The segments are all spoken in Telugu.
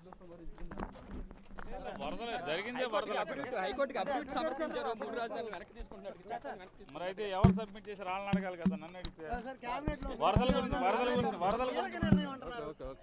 వరదలు జరిగిందే వరదలు అక్కడ అఫిడవిట్ హైకోర్టుకి అఫిడవిట్ సమర్పించారు మూడు రాజధానులు వెనక్కి తీసుకుంటున్నారు చట్టాన్ని వెనక్కి తీసుకుంటున్నారు. మరి అయితే ఎవరు సబ్మిట్ చేశారు వాళ్ళని అడగాలి కదా నన్ను అడిగితే వరదల గురించి వరదల గురించి వరదల గురించి ఓకే ఓకే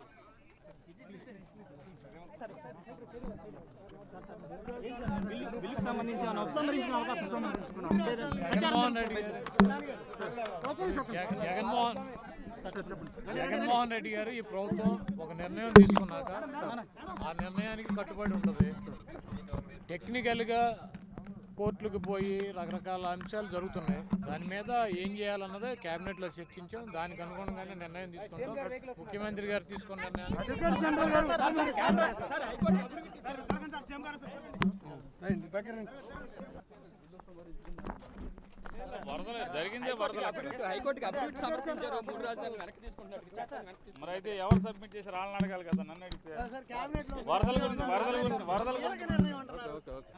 బిల్లుకు సంబంధించి ఏమైనా ఉపసంహరించిన అవకాశం సంబంధించుకున్నాం జగన్మోహన్ రెడ్డి గారు జగ- జగన్మోహన్ జగన్మోహన్ రెడ్డి గారు ఈ ప్రభుత్వం ఒక నిర్ణయం తీసుకున్నాక ఆ నిర్ణయానికి కట్టుబడి ఉంటుంది టెక్నికల్గా కోర్టులకు పోయి రకరకాల అంశాలు జరుగుతున్నాయి దాని మీద ఏం చేయాలన్నదే కేబినెట్లో చర్చించాం దానికి అనుగుణంగానే నిర్ణయం తీసుకుంటాం ముఖ్యమంత్రి గారు తీసుకున్న నిర్ణయాన్ని అడ్వకేట్ జనరల్ గారు వరదలు జరిగిందే వరదలు అక్కడ అఫిడవిట్ హైకోర్టుకి అఫిడవిట్ సమర్పించారు మూడు రాజధానులు వెనక్కి తీసుకుంటున్నారు చట్టాన్ని వెనక్కి తీసుకుంటున్నారు. మరి అయితే ఎవరు సబ్మిట్ చేశారు వాళ్ళని అడగాలి కదా నన్ను అడిగితే వరదల గురించి వరదల గురించి వరదల గురించి ఓకే ఓకే ఓకే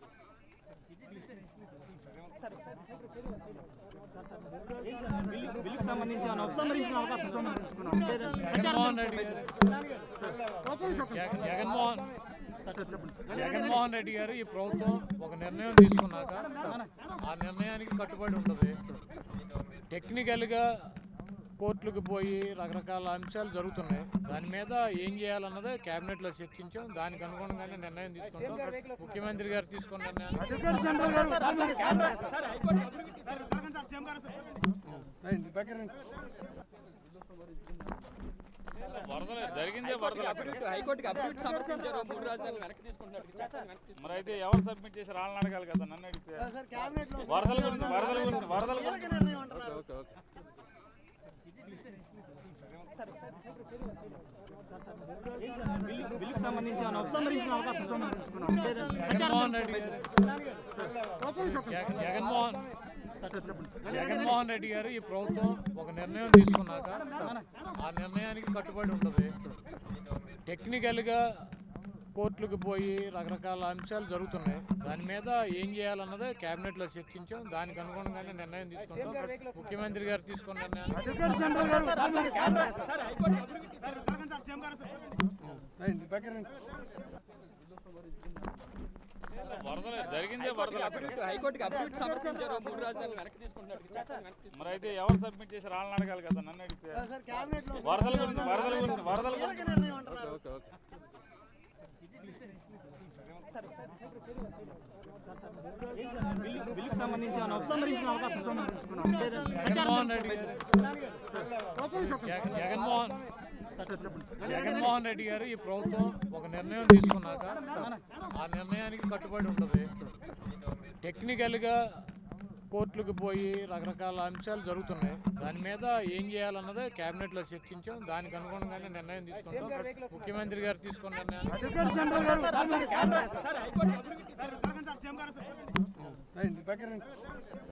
బిల్లుకు సంబంధించి ఏమైనా ఉపసంహరించిన అవకాశం సంబంధించుకున్నాం జగన్మోహన్ రెడ్డి గారు జగ- జగన్మోహన్ జగన్మోహన్ రెడ్డి గారు ఈ ప్రభుత్వం ఒక నిర్ణయం తీసుకున్నాక ఆ నిర్ణయానికి కట్టుబడి ఉంటుంది టెక్నికల్గా కోర్టులకు పోయి రకరకాల అంశాలు జరుగుతున్నాయి దాని మీద ఏం చేయాలన్నదే కేబినెట్లో చర్చించాం దానికి అనుగుణంగానే నిర్ణయం తీసుకుంటాం ముఖ్యమంత్రి గారు తీసుకున్న నిర్ణయాన్ని అడ్వకేట్ జనరల్ గారు వరదలు జరిగిందే వరదలు అక్కడ అఫిడవిట్ హైకోర్టుకి అఫిడవిట్ సమర్పించారు మూడు రాజధానులు వెనక్కి తీసుకుంటున్నారు చట్టాన్ని వెనక్కి తీసుకుంటున్నారు. మరి అయితే ఎవరు సబ్మిట్ చేశారు వాళ్ళని అడగాలి కదా నన్ను అడిగితే వరదల గురించి వరదల గురించి వరదల గురించి ఓకే ఓకే ఓకే బిల్లుకు సంబంధించి ఏమైనా ఉపసంహరించిన అవకాశం సంబంధించుకున్నాం జగన్మోహన్ రెడ్డి గారు జగ- జగన్మోహన్ జగన్మోహన్ రెడ్డి గారు ఈ ప్రభుత్వం ఒక నిర్ణయం తీసుకున్నాక ఆ నిర్ణయానికి కట్టుబడి ఉంటుంది టెక్నికల్గా కోర్టులకు పోయి రకరకాల అంశాలు జరుగుతున్నాయి దాని మీద ఏం చేయాలన్నదే కేబినెట్లో చర్చించాం దానికి అనుగుణంగానే నిర్ణయం తీసుకుంటాం ముఖ్యమంత్రి గారు తీసుకున్న నిర్ణయాన్ని అడ్వకేట్ జనరల్ గారు వరదలు జరిగిందే వరదలు అక్కడ అఫిడవిట్ హైకోర్టుకి అఫిడవిట్ సమర్పించారు మూడు రాజధానులు వెనక్కి తీసుకుంటున్నారు చట్టాన్ని వెనక్కి తీసుకుంటున్నారు. మరి అయితే ఎవరు సబ్మిట్ చేశారు వాళ్ళని అడగాలి కదా నన్ను అడిగితే వరదల గురించి వరదల గురించి వరదల గురించి ఓకే ఓకే ఓకే బిల్లుకు సంబంధించి ఏమైనా ఉపసంహరించిన అవకాశం సంబంధించుకున్నాం జగన్మోహన్ రెడ్డి గారు జగ- జగన్మోహన్ జగన్మోహన్ రెడ్డి గారు ఈ ప్రభుత్వం ఒక నిర్ణయం తీసుకున్నాక ఆ నిర్ణయానికి కట్టుబడి ఉంటుంది టెక్నికల్గా కోర్టులకు పోయి రకరకాల అంశాలు జరుగుతున్నాయి దాని మీద ఏం చేయాలన్నదే కేబినెట్లో చర్చించాం దానికి అనుగుణంగానే నిర్ణయం తీసుకుంటాం ముఖ్యమంత్రి గారు తీసుకున్న నిర్ణయాన్ని అడ్వకేట్ జనరల్ గారు